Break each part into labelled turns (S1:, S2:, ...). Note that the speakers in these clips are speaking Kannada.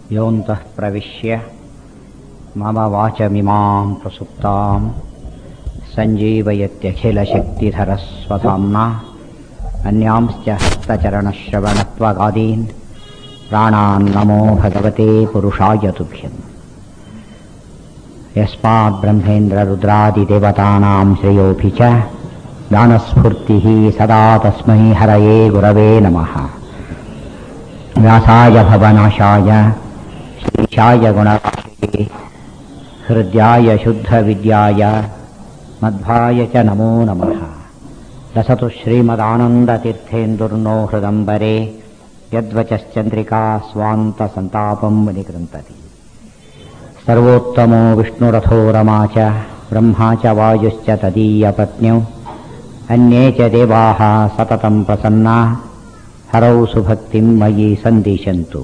S1: योऽन्तः प्रविश्य मम वाचमिमां प्रसुप्तां सञ्जीवयत्यखिलशक्तिधरस्वधाम्ना अन्यांश्च हस्तचरणश्रवणत्वगादीन् प्राणान् नमो भगवते पुरुषाय तुभ्यम् यस्माद्ब्रह्मेन्द्ररुद्रादिदेवतानां श्रेयोऽपि च दानस्फूर्तिः सदा तस्मै हरये गुरवे नमः व्यासाय भवनाशाय श्रीशाय गुणराशिः हृद्याय शुद्धविद्याय मध्वाय च नमो नमः लसतु श्रीमदानन्दतीर्थेन्दुर्नो हृदम्बरे यद्वचश्चन्द्रिका स्वान्तसन्तापं विनिकृन्तति सर्वोत्तमो विष्णुरथो रमा च ब्रह्मा च वायुश्च तदीयपत्न्यौ अन्ये च देवाः सततं प्रसन्ना हरौ सुभक्तिं मयि सन्दिशन्तु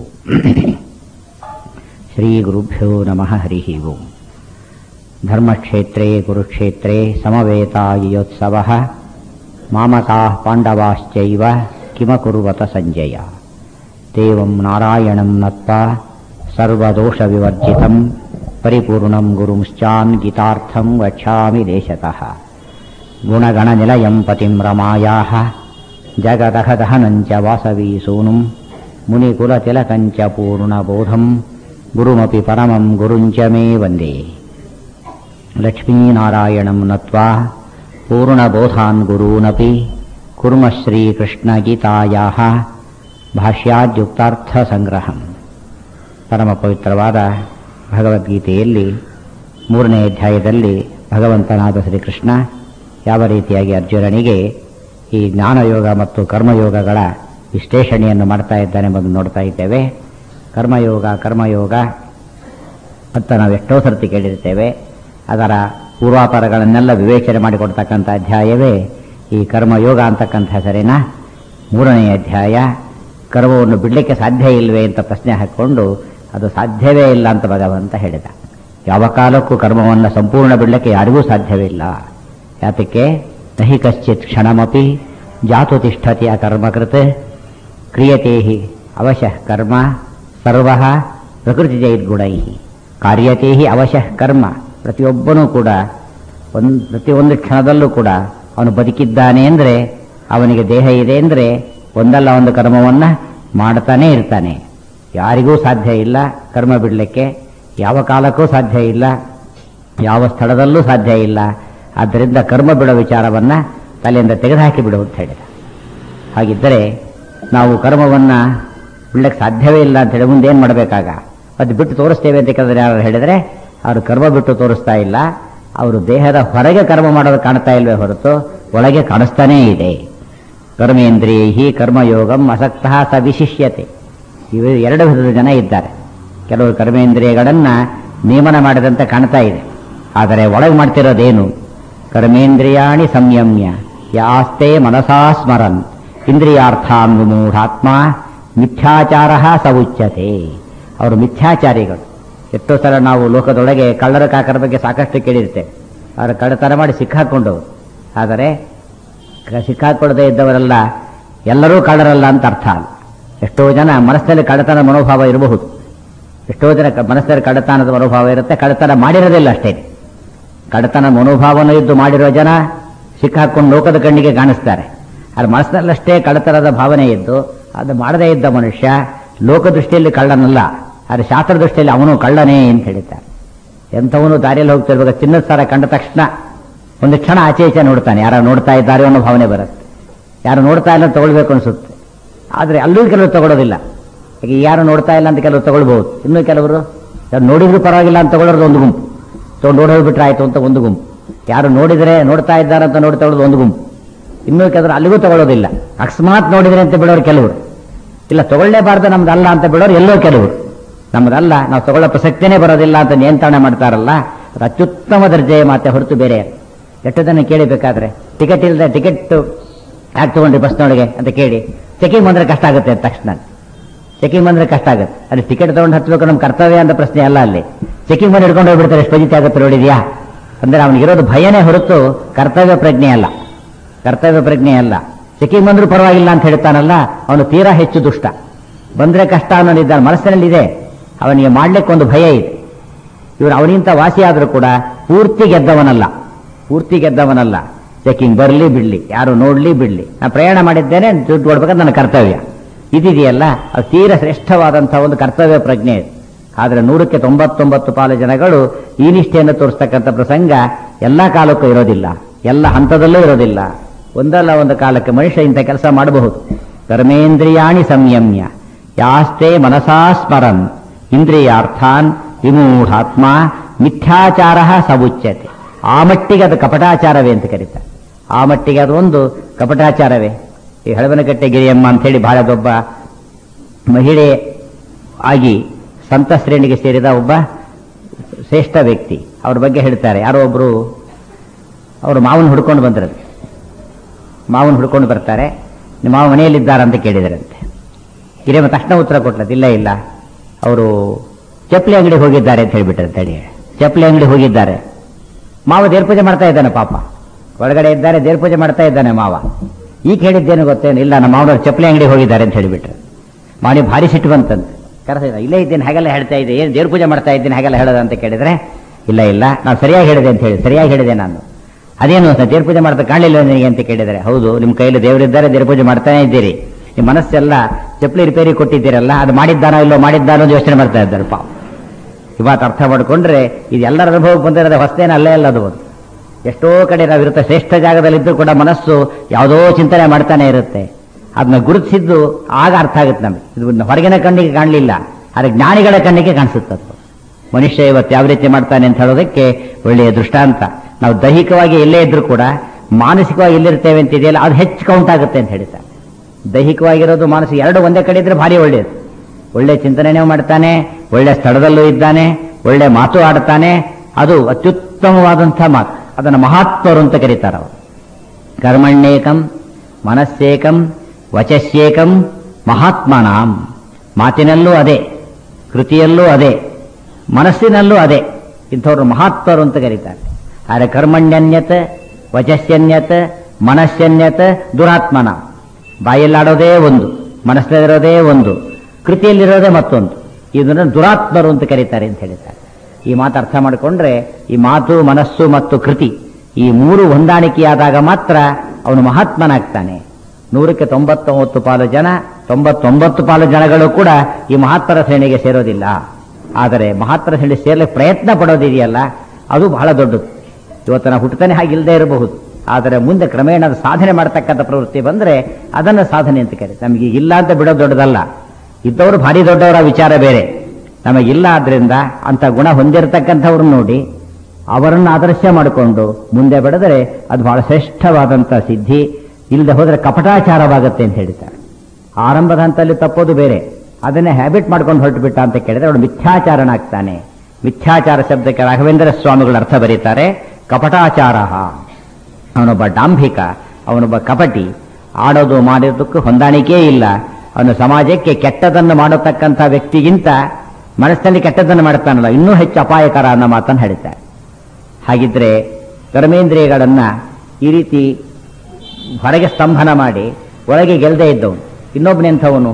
S1: श्रीगुरुभ्यो नमः हरिः ओम् धर्मक्षेत्रे कुरुक्षेत्रे समवेतायोत्सवः मामकाः पाण्डवाश्चैव किमकुर्वत सञ्जय देवं नारायणं नत्वा सर्वदोषविवर्जितं परिपूर्णं गुरुंश्चान् गीतार्थं वक्ष्यामि देशतः गुणगणनिलयं पतिं रमायाः जगदहदहनं च वासवीसूनुं मुनिकुलतिलकं च पूर्णबोधं गुरुमपि परमं गुरुञ्च मे वन्दे लक्ष्मीनारायणं नत्वा पूर्णबोधान् गुरूनपि कुर्मः श्रीकृष्णगीतायाः ಭಾಷ್ಯಾದ್ಯುಕ್ತಾರ್ಥಸಂಗ್ರಹಂ ಪರಮ ಪವಿತ್ರವಾದ ಭಗವದ್ಗೀತೆಯಲ್ಲಿ ಮೂರನೇ ಅಧ್ಯಾಯದಲ್ಲಿ ಭಗವಂತನಾದ ಶ್ರೀಕೃಷ್ಣ ಯಾವ ರೀತಿಯಾಗಿ ಅರ್ಜುನನಿಗೆ ಈ ಜ್ಞಾನಯೋಗ ಮತ್ತು ಕರ್ಮಯೋಗಗಳ ವಿಶ್ಲೇಷಣೆಯನ್ನು ಮಾಡ್ತಾ ಇದ್ದಾನೆ ಎಂಬುದು ನೋಡ್ತಾ ಇದ್ದೇವೆ ಕರ್ಮಯೋಗ ಕರ್ಮಯೋಗ ಅಂತ ನಾವು ಎಷ್ಟೋ ಸರ್ತಿ ಕೇಳಿರ್ತೇವೆ ಅದರ ಪೂರ್ವಾಪರಗಳನ್ನೆಲ್ಲ ವಿವೇಚನೆ ಮಾಡಿಕೊಡ್ತಕ್ಕಂಥ ಅಧ್ಯಾಯವೇ ಈ ಕರ್ಮಯೋಗ ಅಂತಕ್ಕಂಥ ಹೆಸರಿನ ಮೂರನೇ ಅಧ್ಯಾಯ ಕರ್ಮವನ್ನು ಬಿಡಲಿಕ್ಕೆ ಸಾಧ್ಯ ಇಲ್ವೇ ಅಂತ ಪ್ರಶ್ನೆ ಹಾಕಿಕೊಂಡು ಅದು ಸಾಧ್ಯವೇ ಇಲ್ಲ ಅಂತ ಭಗವಂತ ಹೇಳಿದ ಯಾವ ಕಾಲಕ್ಕೂ ಕರ್ಮವನ್ನು ಸಂಪೂರ್ಣ ಬಿಡಲಿಕ್ಕೆ ಯಾರಿಗೂ ಸಾಧ್ಯವಿಲ್ಲ ಯಾತಕ್ಕೆ ನಹಿ ಕಶ್ಚಿತ್ ಕ್ಷಣಮಪಿ ಜಾತು ತಿಷ್ಠತಿ ಆ ಕರ್ಮಕೃತ್ ಕ್ರಿಯತೆ ಅವಶಃ ಕರ್ಮ ಸರ್ವ ಪ್ರಕೃತಿ ಜೈದ್ಗುಣೈ ಕಾರ್ಯತೆ ಅವಶಃ ಕರ್ಮ ಪ್ರತಿಯೊಬ್ಬನೂ ಕೂಡ ಒಂದು ಪ್ರತಿಯೊಂದು ಕ್ಷಣದಲ್ಲೂ ಕೂಡ ಅವನು ಬದುಕಿದ್ದಾನೆ ಅಂದರೆ ಅವನಿಗೆ ದೇಹ ಇದೆ ಅಂದರೆ ಒಂದಲ್ಲ ಒಂದು ಕರ್ಮವನ್ನು ಮಾಡ್ತಾನೇ ಇರ್ತಾನೆ ಯಾರಿಗೂ ಸಾಧ್ಯ ಇಲ್ಲ ಕರ್ಮ ಬಿಡಲಿಕ್ಕೆ ಯಾವ ಕಾಲಕ್ಕೂ ಸಾಧ್ಯ ಇಲ್ಲ ಯಾವ ಸ್ಥಳದಲ್ಲೂ ಸಾಧ್ಯ ಇಲ್ಲ ಆದ್ದರಿಂದ ಕರ್ಮ ಬಿಡೋ ವಿಚಾರವನ್ನು ತಲೆಯಿಂದ ತೆಗೆದುಹಾಕಿ ಬಿಡು ಅಂತ ಹೇಳಿದ ಹಾಗಿದ್ದರೆ ನಾವು ಕರ್ಮವನ್ನು ಬಿಡಲಿಕ್ಕೆ ಸಾಧ್ಯವೇ ಇಲ್ಲ ಅಂತ ಹೇಳಿ ಮುಂದೆ ಏನು ಮಾಡಬೇಕಾಗ ಅದು ಬಿಟ್ಟು ತೋರಿಸ್ತೇವೆ ಅಂತ ಕೇಳಿದ್ರೆ ಯಾರು ಹೇಳಿದರೆ ಅವರು ಕರ್ಮ ಬಿಟ್ಟು ತೋರಿಸ್ತಾ ಇಲ್ಲ ಅವರು ದೇಹದ ಹೊರಗೆ ಕರ್ಮ ಮಾಡೋದು ಕಾಣ್ತಾ ಇಲ್ವೇ ಹೊರತು ಒಳಗೆ ಕಾಣಿಸ್ತಾನೇ ಇದೆ ಕರ್ಮೇಂದ್ರಿಯೈ ಕರ್ಮಯೋಗಂ ಅಸಕ್ತಃ ಸ ವಿಶಿಷ್ಯತೆ ಇವು ಎರಡು ವಿಧದ ಜನ ಇದ್ದಾರೆ ಕೆಲವರು ಕರ್ಮೇಂದ್ರಿಯಗಳನ್ನು ನಿಯಮನ ಮಾಡಿದಂತೆ ಕಾಣ್ತಾ ಇದೆ ಆದರೆ ಒಳಗೆ ಮಾಡ್ತಿರೋದೇನು ಕರ್ಮೇಂದ್ರಿಯಾಣಿ ಸಂಯಮ್ಯ ಯಾಸ್ತೆ ಮನಸಾ ಸ್ಮರನ್ ಇಂದ್ರಿಯಾರ್ಥಾನ್ ವಿಮೂಢಾತ್ಮ ಮಿಥ್ಯಾಚಾರ ಸ ಉಚ್ಯತೆ ಅವರು ಮಿಥ್ಯಾಚಾರಿಗಳು ಎಷ್ಟೋ ಸಲ ನಾವು ಲೋಕದೊಳಗೆ ಕಳ್ಳರ ಕಾಕರ ಬಗ್ಗೆ ಸಾಕಷ್ಟು ಕೇಳಿರ್ತೇವೆ ಅವರು ಕಳ್ಳತನ ಮಾಡಿ ಸಿಕ್ಕಾಕೊಂಡು ಆದರೆ ಸಿಕ್ಕಾಕೊಳ್ಳದೆ ಇದ್ದವರೆಲ್ಲ ಎಲ್ಲರೂ ಕಳ್ಳರಲ್ಲ ಅಂತ ಅರ್ಥ ಅಲ್ಲ ಎಷ್ಟೋ ಜನ ಮನಸ್ಸಿನಲ್ಲಿ ಕಳ್ಳತನ ಮನೋಭಾವ ಇರಬಹುದು ಎಷ್ಟೋ ಜನ ಮನಸ್ಸಿನಲ್ಲಿ ಕಳ್ಳತನದ ಮನೋಭಾವ ಇರುತ್ತೆ ಕಳ್ಳತನ ಮಾಡಿರೋದಿಲ್ಲ ಅಷ್ಟೇ ಕಳ್ಳತನ ಮನೋಭಾವನ ಇದ್ದು ಮಾಡಿರೋ ಜನ ಸಿಕ್ಕಾಕೊಂಡು ಲೋಕದ ಕಣ್ಣಿಗೆ ಕಾಣಿಸ್ತಾರೆ ಅದು ಮನಸ್ಸಿನಲ್ಲಷ್ಟೇ ಕಳ್ಳತನದ ಭಾವನೆ ಇದ್ದು ಅದು ಮಾಡದೇ ಇದ್ದ ಮನುಷ್ಯ ಲೋಕ ದೃಷ್ಟಿಯಲ್ಲಿ ಕಳ್ಳನಲ್ಲ ಆದರೆ ಶಾಸ್ತ್ರ ದೃಷ್ಟಿಯಲ್ಲಿ ಅವನು ಕಳ್ಳನೇ ಅಂತ ಹೇಳಿದ್ದಾರೆ ಎಂಥವನು ದಾರಿಯಲ್ಲಿ ಹೋಗ್ತಿರುವಾಗ ಚಿನ್ನದ ಸರ ಕಂಡ ತಕ್ಷಣ ಒಂದು ಕ್ಷಣ ಆಚೆ ಈಚೆ ನೋಡ್ತಾನೆ ಯಾರು ನೋಡ್ತಾ ಇದ್ದಾರೆ ಅನ್ನೋ ಭಾವನೆ ಬರುತ್ತೆ ಯಾರು ನೋಡ್ತಾ ಇಲ್ಲ ತಗೊಳ್ಬೇಕು ಅನಿಸುತ್ತೆ ಆದರೆ ಅಲ್ಲೂ ಕೆಲವರು ತಗೊಳ್ಳೋದಿಲ್ಲ ಈಗ ಯಾರು ನೋಡ್ತಾ ಇಲ್ಲ ಅಂತ ಕೆಲವರು ತಗೊಳ್ಬಹುದು ಇನ್ನು ಕೆಲವರು ಯಾರು ನೋಡಿದ್ರು ಪರವಾಗಿಲ್ಲ ಅಂತ ತಗೊಳ್ಳೋದು ಒಂದು ಗುಂಪು ತಗೊಂಡು ನೋಡೋದು ಬಿಟ್ರೆ ಆಯ್ತು ಅಂತ ಒಂದು ಗುಂಪು ಯಾರು ನೋಡಿದರೆ ನೋಡ್ತಾ ಇದ್ದಾರೆ ಅಂತ ನೋಡಿ ತಗೊಳ್ಳೋದು ಒಂದು ಗುಂಪು ಇನ್ನೂ ಕೆಲವರು ಅಲ್ಲಿಗೂ ತಗೊಳ್ಳೋದಿಲ್ಲ ಅಕಸ್ಮಾತ್ ನೋಡಿದ್ರೆ ಅಂತ ಬಿಡೋರು ಕೆಲವರು ಇಲ್ಲ ತಗೊಳ್ಳೇಬಾರ್ದು ನಮ್ದಲ್ಲ ಅಂತ ಬಿಡೋರು ಎಲ್ಲೋ ಕೆಲವರು ನಮ್ದಲ್ಲ ನಾವು ತಗೊಳ್ಳೋ ಪ್ರಸಕ್ತಿನೇ ಬರೋದಿಲ್ಲ ಅಂತ ನಿಯಂತ್ರಣ ಮಾಡ್ತಾರಲ್ಲ ಅದು ಅತ್ಯುತ್ತಮ ದರ್ಜೆಯ ಮಾತೆ ಹೊರತು ಬೇರೆ ಎಷ್ಟು ಜನ ಕೇಳಿಬೇಕಾದ್ರೆ ಟಿಕೆಟ್ ಇಲ್ಲದೆ ಟಿಕೆಟ್ ಯಾಕೆ ತಗೊಂಡ್ರಿ ಬಸ್ನೊಳಗೆ ಅಂತ ಕೇಳಿ ಚೆಕಿಂಗ್ ಬಂದ್ರೆ ಕಷ್ಟ ಆಗುತ್ತೆ ತಕ್ಷಣ ಚೆಕಿಂಗ್ ಬಂದ್ರೆ ಕಷ್ಟ ಆಗುತ್ತೆ ಅಲ್ಲಿ ಟಿಕೆಟ್ ತಗೊಂಡು ಹತ್ಬೇಕು ನಮ್ಮ ಕರ್ತವ್ಯ ಅಂತ ಪ್ರಶ್ನೆ ಅಲ್ಲ ಅಲ್ಲಿ ಚೆಕಿಂಗ್ ಬಂದು ಹಿಡ್ಕೊಂಡು ಹೋಗ್ಬಿಡ್ತಾರೆ ಎಷ್ಟು ಪಜಿತಿ ಆಗುತ್ತೆ ನೋಡಿದ್ಯಾ ಅಂದ್ರೆ ಅವನಿಗಿರೋದು ಭಯನೇ ಹೊರತು ಕರ್ತವ್ಯ ಪ್ರಜ್ಞೆ ಅಲ್ಲ ಕರ್ತವ್ಯ ಪ್ರಜ್ಞೆ ಅಲ್ಲ ಚೆಕಿಂಗ್ ಬಂದ್ರೂ ಪರವಾಗಿಲ್ಲ ಅಂತ ಹೇಳ್ತಾನಲ್ಲ ಅವನು ತೀರಾ ಹೆಚ್ಚು ದುಷ್ಟ ಬಂದ್ರೆ ಕಷ್ಟ ಅನ್ನೋದಿದ್ದಾನೆ ಮನಸ್ಸಿನಲ್ಲಿ ಇದೆ ಅವನಿಗೆ ಮಾಡ್ಲಿಕ್ಕೆ ಒಂದು ಭಯ ಇದೆ ಇವರು ಅವನಿಗಿಂತ ವಾಸಿ ಆದರೂ ಕೂಡ ಪೂರ್ತಿ ಗೆದ್ದವನಲ್ಲ ಪೂರ್ತಿ ಗೆದ್ದವನಲ್ಲ ಚೆಕಿಂಗ್ ಬರಲಿ ಬಿಡ್ಲಿ ಯಾರು ನೋಡ್ಲಿ ಬಿಡ್ಲಿ ನಾನು ಪ್ರಯಾಣ ಮಾಡಿದ್ದೇನೆ ದುಡ್ಡು ಕೊಡ್ಬೇಕಂತ ನನ್ನ ಕರ್ತವ್ಯ ಇದಿದೆಯಲ್ಲ ಅದು ತೀರ ಶ್ರೇಷ್ಠವಾದಂತಹ ಒಂದು ಕರ್ತವ್ಯ ಪ್ರಜ್ಞೆ ಇದೆ ಆದರೆ ನೂರಕ್ಕೆ ತೊಂಬತ್ತೊಂಬತ್ತು ಪಾಲು ಜನಗಳು ಈ ನಿಷ್ಠೆಯನ್ನು ತೋರಿಸ್ತಕ್ಕಂಥ ಪ್ರಸಂಗ ಎಲ್ಲ ಕಾಲಕ್ಕೂ ಇರೋದಿಲ್ಲ ಎಲ್ಲ ಹಂತದಲ್ಲೂ ಇರೋದಿಲ್ಲ ಒಂದಲ್ಲ ಒಂದು ಕಾಲಕ್ಕೆ ಮನುಷ್ಯ ಇಂಥ ಕೆಲಸ ಮಾಡಬಹುದು ಕರ್ಮೇಂದ್ರಿಯಾಣಿ ಸಂಯಮ್ಯ ಯಾಸ್ತೆ ಮನಸಾ ಸ್ಮರನ್ ಇಂದ್ರಿಯಾರ್ಥಾನ್ ವಿಮೂಢಾತ್ಮ ಮಿಥ್ಯಾಚಾರ ಸಬುಚ್ಯತೆ ಆ ಮಟ್ಟಿಗೆ ಅದು ಕಪಟಾಚಾರವೇ ಅಂತ ಕರೀತಾರೆ ಆ ಮಟ್ಟಿಗೆ ಅದು ಒಂದು ಕಪಟಾಚಾರವೇ ಈ ಹಳವನಕಟ್ಟೆ ಗಿರಿಯಮ್ಮ ಅಂತ ಹೇಳಿ ಬಹಳ ದೊಡ್ಡ ಮಹಿಳೆ ಆಗಿ ಸಂತ ಶ್ರೇಣಿಗೆ ಸೇರಿದ ಒಬ್ಬ ಶ್ರೇಷ್ಠ ವ್ಯಕ್ತಿ ಅವ್ರ ಬಗ್ಗೆ ಹೇಳ್ತಾರೆ ಯಾರೋ ಒಬ್ರು ಅವರು ಮಾವನ್ ಹುಡ್ಕೊಂಡು ಬಂದ್ರಂತೆ ಮಾವನ್ ಹುಡ್ಕೊಂಡು ಬರ್ತಾರೆ ನಿಮ್ಮ ಮಾವ ಮನೆಯಲ್ಲಿದ್ದಾರ ಅಂತ ಕೇಳಿದರಂತೆ ಗಿರಿಯಮ್ಮ ತಕ್ಷಣ ಉತ್ತರ ಕೊಟ್ಲದು ಇಲ್ಲ ಇಲ್ಲ ಅವರು ಚಪ್ಪಲಿ ಅಂಗಡಿ ಹೋಗಿದ್ದಾರೆ ಅಂತ ಹೇಳ್ಬಿಟ್ರೆ ತಡಿ ಚಪ್ಪಲಿ ಅಂಗಡಿ ಹೋಗಿದ್ದಾರೆ ಮಾವ ದೇವ್ರ ಪೂಜೆ ಮಾಡ್ತಾ ಇದ್ದಾನೆ ಪಾಪ ಒಳಗಡೆ ಇದ್ದಾರೆ ದೇವ್ರ ಪೂಜೆ ಮಾಡ್ತಾ ಇದ್ದಾನೆ ಮಾವ ಈಗ ಹೇಳಿದ್ದೇನು ಗೊತ್ತೇನು ಇಲ್ಲ ನಮ್ಮ ಮಾವನವ್ರು ಚಪ್ಪಲಿ ಅಂಗಡಿ ಹೋಗಿದ್ದಾರೆ ಅಂತ ಹೇಳಿಬಿಟ್ರೆ ಮಾವನಿ ಭಾರಿ ಸಿಟ್ಟು ಬಂತಂತೆ ಕರೆಸಿದ ಇಲ್ಲೇ ಇದ್ದೇನೆ ಹಾಗೆಲ್ಲ ಹೇಳ್ತಾ ಇದ್ದೆ ಏನು ದೇವ್ರ ಪೂಜೆ ಮಾಡ್ತಾ ಇದ್ದೀನಿ ಹಾಗೆಲ್ಲ ಹೇಳೋದು ಅಂತ ಕೇಳಿದ್ರೆ ಇಲ್ಲ ಇಲ್ಲ ನಾನು ಸರಿಯಾಗಿ ಹೇಳಿದೆ ಅಂತ ಹೇಳಿ ಸರಿಯಾಗಿ ಹೇಳಿದೆ ನಾನು ಅದೇನು ಅಂತ ದೇವ್ರ ಪೂಜೆ ಮಾಡ್ತಾ ಕಾಣಲಿಲ್ಲ ನಿನಗೆ ಅಂತ ಕೇಳಿದರೆ ಹೌದು ನಿಮ್ಮ ಕೈಯಲ್ಲಿ ದೇವರಿದ್ದಾರೆ ದೇವ್ರ ಪೂಜೆ ಮಾಡ್ತಾನೆ ಇದ್ದೀರಿ ನಿಮ್ಮ ಮನಸ್ಸೆಲ್ಲ ಚಪ್ಪಲಿ ರಿಪೇರಿ ಕೊಟ್ಟಿದ್ದೀರಲ್ಲ ಅದು ಮಾಡಿದ್ದಾನೋ ಇಲ್ಲೋ ಮಾಡಿದ್ದಾನೋ ಅಂತ ಯೋಚನೆ ಮಾಡ್ತಾ ಇದ್ದಾರೆ ಪಾಪ ಇವತ್ತು ಅರ್ಥ ಮಾಡಿಕೊಂಡ್ರೆ ಇದು ಎಲ್ಲರ ಅನುಭವಕ್ಕೆ ಬಂದಿರೋದು ಹೊಸದೇನ ಅಲ್ಲೇ ಅಲ್ಲ ಅದು ಒಂದು ಎಷ್ಟೋ ಕಡೆ ನಾವಿರುತ್ತೆ ಶ್ರೇಷ್ಠ ಜಾಗದಲ್ಲಿದ್ದು ಕೂಡ ಮನಸ್ಸು ಯಾವುದೋ ಚಿಂತನೆ ಮಾಡ್ತಾನೆ ಇರುತ್ತೆ ಅದನ್ನ ಗುರುತಿಸಿದ್ದು ಆಗ ಅರ್ಥ ಆಗುತ್ತೆ ನಮಗೆ ಇದು ಹೊರಗಿನ ಕಣ್ಣಿಗೆ ಕಾಣಲಿಲ್ಲ ಆದರೆ ಜ್ಞಾನಿಗಳ ಕಣ್ಣಿಗೆ ಕಾಣಿಸುತ್ತೆ ಅದು. ಮನುಷ್ಯ ಇವತ್ತು ಯಾವ ರೀತಿ ಮಾಡ್ತಾನೆ ಅಂತ ಹೇಳೋದಕ್ಕೆ ಒಳ್ಳೆಯ ದೃಷ್ಟಾಂತ ನಾವು ದೈಹಿಕವಾಗಿ ಎಲ್ಲೇ ಇದ್ರೂ ಕೂಡ ಮಾನಸಿಕವಾಗಿ ಎಲ್ಲಿರ್ತೇವೆ ಅಂತ ಇದೆಯಲ್ಲ ಅದು ಹೆಚ್ಚು ಕೌಂಟ್ ಆಗುತ್ತೆ ಅಂತ ಹೇಳ್ತಾರೆ ದೈಹಿಕವಾಗಿರೋದು ಮಾನಸಿಕ ಎರಡು ಒಂದೇ ಕಡೆ ಇದ್ರೆ ಭಾರಿ ಒಳ್ಳೆಯದು ಒಳ್ಳೆ ಚಿಂತನೆನೇ ಮಾಡ್ತಾನೆ ಒಳ್ಳೆ ಸ್ಥಳದಲ್ಲೂ ಇದ್ದಾನೆ ಒಳ್ಳೆ ಮಾತು ಆಡ್ತಾನೆ ಅದು ಅತ್ಯುತ್ತಮವಾದಂತಹ ಮಾತು ಅದನ್ನು ಮಹಾತ್ಮರು ಅಂತ ಕರೀತಾರೆ ಅವರು ಕರ್ಮಣ್ಯೇಕಂ ಮನಸ್ಸೇಕಂ ವಚಸ್ಯೇಕಂ ಮಹಾತ್ಮನಾಂ ಮಾತಿನಲ್ಲೂ ಅದೇ ಕೃತಿಯಲ್ಲೂ ಅದೇ ಮನಸ್ಸಿನಲ್ಲೂ ಅದೇ ಇಂಥವ್ರು ಮಹಾತ್ಮರು ಅಂತ ಕರೀತಾರೆ ಆದರೆ ಕರ್ಮಣ್ಯನ್ಯತ್ ವಚಸ್ಯನ್ಯತ್ ಮನಸ್ಸನ್ಯತ್ ದುರಾತ್ಮನ ಬಾಯಲ್ಲಾಡೋದೇ ಒಂದು ಮನಸ್ಸಿನಲ್ಲಿರೋದೇ ಒಂದು ಕೃತಿಯಲ್ಲಿರೋದೇ ಮತ್ತೊಂದು ಇದನ್ನು ದುರಾತ್ಮರು ಅಂತ ಕರೀತಾರೆ ಅಂತ ಹೇಳಿದ್ದಾರೆ ಈ ಮಾತು ಅರ್ಥ ಮಾಡಿಕೊಂಡ್ರೆ ಈ ಮಾತು ಮನಸ್ಸು ಮತ್ತು ಕೃತಿ ಈ ಮೂರು ಹೊಂದಾಣಿಕೆಯಾದಾಗ ಮಾತ್ರ ಅವನು ಮಹಾತ್ಮನಾಗ್ತಾನೆ ನೂರಕ್ಕೆ ತೊಂಬತ್ತೊಂಬತ್ತು ಪಾಲು ಜನ ತೊಂಬತ್ತೊಂಬತ್ತು ಪಾಲು ಜನಗಳು ಕೂಡ ಈ ಮಹಾತ್ಮರ ಶ್ರೇಣಿಗೆ ಸೇರೋದಿಲ್ಲ ಆದರೆ ಮಹಾತ್ಮರ ಶ್ರೇಣಿ ಸೇರ್ಲಿಕ್ಕೆ ಪ್ರಯತ್ನ ಪಡೋದಿದೆಯಲ್ಲ ಅದು ಬಹಳ ದೊಡ್ಡದು ಇವತ್ತು ನಾವು ಹುಟ್ಟತಾನೆ ಹಾಗಿಲ್ಲದೆ ಇರಬಹುದು ಆದರೆ ಮುಂದೆ ಕ್ರಮೇಣ ಅದು ಸಾಧನೆ ಮಾಡ್ತಕ್ಕಂಥ ಪ್ರವೃತ್ತಿ ಬಂದರೆ ಅದನ್ನು ಸಾಧನೆ ಅಂತ ಕರೀತಾರೆ ನಮಗೆ ಇಲ್ಲ ಅಂತ ಬಿಡೋದು ದೊಡ್ಡದಲ್ಲ ಇದ್ದವರು ಭಾರಿ ದೊಡ್ಡವರ ವಿಚಾರ ಬೇರೆ ನಮಗಿಲ್ಲ ಆದ್ರಿಂದ ಅಂತ ಗುಣ ಹೊಂದಿರತಕ್ಕಂಥವ್ರನ್ನ ನೋಡಿ ಅವರನ್ನು ಆದರ್ಶ ಮಾಡಿಕೊಂಡು ಮುಂದೆ ಬೆಳೆದರೆ ಅದು ಬಹಳ ಶ್ರೇಷ್ಠವಾದಂಥ ಸಿದ್ಧಿ ಇಲ್ಲದೆ ಹೋದರೆ ಕಪಟಾಚಾರವಾಗುತ್ತೆ ಅಂತ ಹೇಳ್ತಾರೆ ಆರಂಭದ ಹಂತದಲ್ಲಿ ತಪ್ಪೋದು ಬೇರೆ ಅದನ್ನೇ ಹ್ಯಾಬಿಟ್ ಮಾಡ್ಕೊಂಡು ಹೊರಟುಬಿಟ್ಟ ಅಂತ ಕೇಳಿದ್ರೆ ಅವನು ಮಿಥ್ಯಾಚಾರನಾಗ್ತಾನೆ ಮಿಥ್ಯಾಚಾರ ಶಬ್ದಕ್ಕೆ ರಾಘವೇಂದ್ರ ಸ್ವಾಮಿಗಳು ಅರ್ಥ ಬರೀತಾರೆ ಕಪಟಾಚಾರ ಅವನೊಬ್ಬ ಡಾಂಭಿಕ ಅವನೊಬ್ಬ ಕಪಟಿ ಆಡೋದು ಮಾಡಿದ್ದಕ್ಕೂ ಹೊಂದಾಣಿಕೆ ಇಲ್ಲ ಅವನು ಸಮಾಜಕ್ಕೆ ಕೆಟ್ಟದನ್ನು ಮಾಡತಕ್ಕಂಥ ವ್ಯಕ್ತಿಗಿಂತ ಮನಸ್ಸಿನಲ್ಲಿ ಕೆಟ್ಟದನ್ನು ಮಾಡ್ತಾನಲ್ಲ ಇನ್ನೂ ಹೆಚ್ಚು ಅಪಾಯಕರ ಅನ್ನೋ ಮಾತನ್ನು ಹೇಳ್ತಾರೆ ಹಾಗಿದ್ರೆ ಕರ್ಮೇಂದ್ರಿಯಗಳನ್ನ ಈ ರೀತಿ ಹೊರಗೆ ಸ್ತಂಭನ ಮಾಡಿ ಒಳಗೆ ಗೆಲ್ಲದೆ ಇದ್ದವನು ಇನ್ನೊಬ್ಬನೆಂಥವನು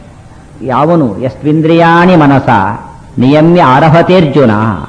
S1: ಯಾವನು ಎಸ್ವಿಂದ್ರಿಯಾಣಿ ಮನಸ ನಿಯಮ್ಯ ಅರ್ಹತೇರ್ಜುನ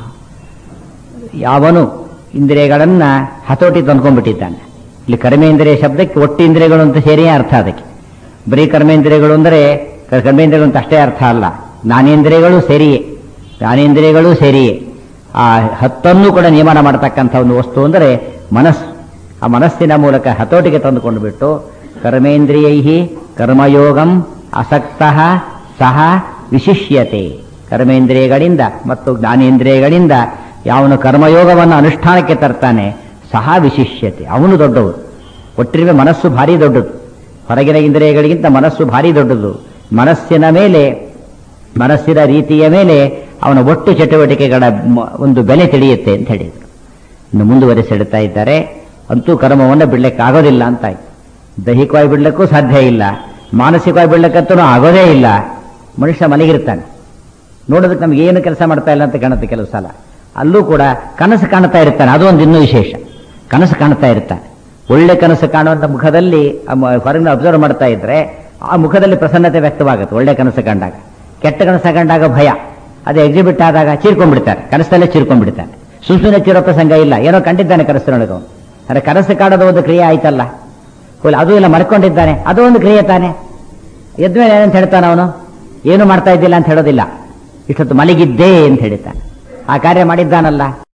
S1: ಯಾವನು ಇಂದ್ರಿಯಗಳನ್ನ ಹತೋಟಿ ತಂದ್ಕೊಂಡ್ಬಿಟ್ಟಿದ್ದಾನೆ ಇಲ್ಲಿ ಕರ್ಮೇಂದ್ರಿಯ ಶಬ್ದಕ್ಕೆ ಒಟ್ಟು ಇಂದ್ರಿಯಗಳು ಅಂತ ಸೇರಿಯೇ ಅರ್ಥ ಅದಕ್ಕೆ ಬರೀ ಕರ್ಮೇಂದ್ರಿಯಗಳು ಅಂದರೆ ಕರ್ಮೇಂದ್ರಿಯಗಳು ಅಂತ ಅಷ್ಟೇ ಅರ್ಥ ಅಲ್ಲ ಜ್ಞಾನೇಂದ್ರಿಯಗಳು ಸೇರಿಯೇ ಜ್ಞಾನೇಂದ್ರಿಯಗಳು ಸೇರಿಯೇ ಆ ಹತ್ತನ್ನು ಕೂಡ ನಿಯಮನ ಮಾಡತಕ್ಕಂಥ ಒಂದು ವಸ್ತು ಅಂದರೆ ಮನಸ್ಸು ಆ ಮನಸ್ಸಿನ ಮೂಲಕ ಹತೋಟಿಗೆ ತಂದುಕೊಂಡು ಬಿಟ್ಟು ಕರ್ಮೇಂದ್ರಿಯೈ ಕರ್ಮಯೋಗಂ ಅಸಕ್ತ ಸಹ ವಿಶಿಷ್ಯತೆ ಕರ್ಮೇಂದ್ರಿಯಗಳಿಂದ ಮತ್ತು ಜ್ಞಾನೇಂದ್ರಿಯಗಳಿಂದ ಯಾವನು ಕರ್ಮಯೋಗವನ್ನು ಅನುಷ್ಠಾನಕ್ಕೆ ತರ್ತಾನೆ ಸಹ ವಿಶಿಷ್ಯತೆ ಅವನು ದೊಡ್ಡವರು ಒಟ್ಟಿರುವೆ ಮನಸ್ಸು ಭಾರಿ ದೊಡ್ಡದು ಹೊರಗಿನ ಇಂದ್ರಿಯಗಳಿಗಿಂತ ಮನಸ್ಸು ಭಾರಿ ದೊಡ್ಡದು ಮನಸ್ಸಿನ ಮೇಲೆ ಮನಸ್ಸಿನ ರೀತಿಯ ಮೇಲೆ ಅವನ ಒಟ್ಟು ಚಟುವಟಿಕೆಗಳ ಮ- ಒಂದು ಬೆಲೆ ತಿಳಿಯುತ್ತೆ ಅಂತ ಹೇಳಿದರು ಇನ್ನು ಮುಂದುವರೆಸಿ ಹೇಳ್ತಾ ಇದ್ದಾರೆ ಅಂತೂ ಕರ್ಮವನ್ನು ಬಿಡ್ಲಿಕ್ಕೆ ಆಗೋದಿಲ್ಲ ಅಂತಾಯ್ತು ದೈಹಿಕವಾಗಿ ಬಿಡ್ಲಿಕ್ಕೂ ಸಾಧ್ಯ ಇಲ್ಲ ಮಾನಸಿಕವಾಗಿ ಬಿಡ್ಲಿಕ್ಕಂತೂ ಆಗೋದೇ ಇಲ್ಲ ಮನುಷ್ಯ ಮಲಗಿರ್ತಾನೆ ನೋಡೋದಕ್ಕೆ ನಮ್ಗೆ ಏನು ಕೆಲಸ ಮಾಡ್ತಾ ಇಲ್ಲ ಅಂತ ಕಾಣುತ್ತೆ ಕೆಲವು ಸಲ ಅಲ್ಲೂ ಕೂಡ ಕನಸು ಕಾಣ್ತಾ ಇರ್ತಾನೆ ಅದು ಒಂದು ಇನ್ನೂ ವಿಶೇಷ ಕನಸು ಕಾಣ್ತಾ ಇರ್ತಾನೆ ಒಳ್ಳೆ ಕನಸು ಕಾಣುವಂತ ಮುಖದಲ್ಲಿ ಹೊರಗಿನ ಅಬ್ಸರ್ವ್ ಮಾಡ್ತಾ ಇದ್ರೆ ಆ ಮುಖದಲ್ಲಿ ಪ್ರಸನ್ನತೆ ವ್ಯಕ್ತವಾಗುತ್ತೆ ಒಳ್ಳೆ ಕನಸು ಕಂಡಾಗ ಕೆಟ್ಟ ಕನಸು ಕಂಡಾಗ ಭಯ ಅದೇ ಎಕ್ಸಿಬಿಟ್ ಆದಾಗ ಚೀರ್ಕೊಂಡ್ಬಿಡ್ತಾರೆ ಕನಸಲ್ಲೇ ಚೀರ್ಕೊಂಡ್ಬಿಡ್ತಾನೆ ಸುಮ್ಮನೆ ಚೀರೋ ಪ್ರಸಂಗ ಇಲ್ಲ ಏನೋ ಕಂಡಿದ್ದಾನೆ ಕನಸಿನೊಳಗೆ ಅವನು. ಅಂದ್ರೆ ಕನಸು ಕಾಣೋದು ಒಂದು ಕ್ರಿಯೆ ಆಯ್ತಲ್ಲ ಹೋಗ್ಲಿ, ಅದು ಇಲ್ಲ ಮರ್ಕೊಂಡಿದ್ದಾನೆ ಅದು ಒಂದು ಕ್ರಿಯೆ ತಾನೆ ಎದ್ಮೇಲೆ ಏನಂತ ಹೇಳ್ತಾನೆ ಅವನು ಏನು ಮಾಡ್ತಾ ಇದ್ದಿಲ್ಲ ಅಂತ ಹೇಳೋದಿಲ್ಲ ಇಷ್ಟೊತ್ತು ಮಲಗಿದ್ದೆ ಅಂತ ಹೇಳ್ತಾನೆ ಆ ಕಾರ್ಯ ಮಾಡಿದ್ದಾನಲ್ಲ